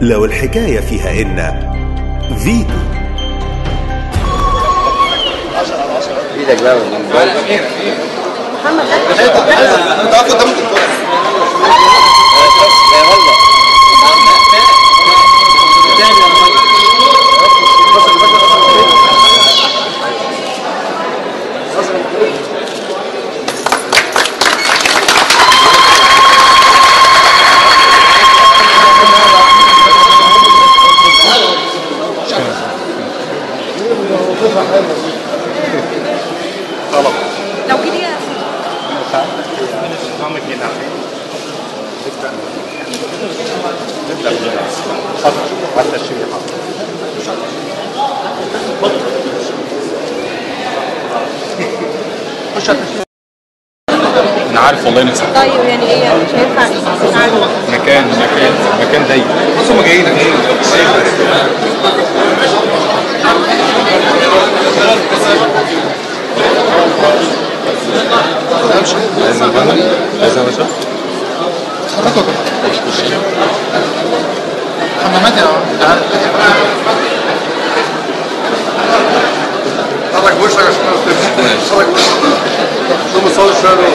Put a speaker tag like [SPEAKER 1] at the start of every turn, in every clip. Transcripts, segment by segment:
[SPEAKER 1] لو الحكاية فيها إن فيتو
[SPEAKER 2] ايدك بقى من الموبايل
[SPEAKER 3] لو جيت
[SPEAKER 4] انا عارف والله نفسي
[SPEAKER 3] طيب يعني ايه يعني مش هينفع نعرف.
[SPEAKER 4] مكان مكان مكان ضيق بصوا هم جايين جايين لازم بنا لازم باشا
[SPEAKER 5] حمامات يا عم انت عارف
[SPEAKER 2] حرك وشك عشان حرك وشك شو مصور شوية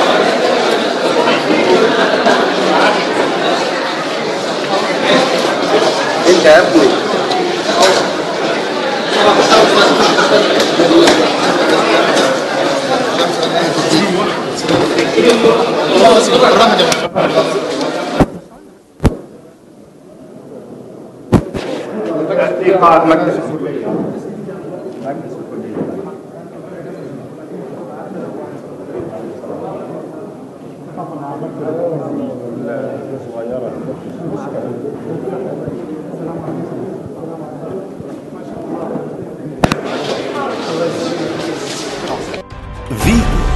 [SPEAKER 2] انت يا ابني
[SPEAKER 5] بالراحه يا
[SPEAKER 1] فيتو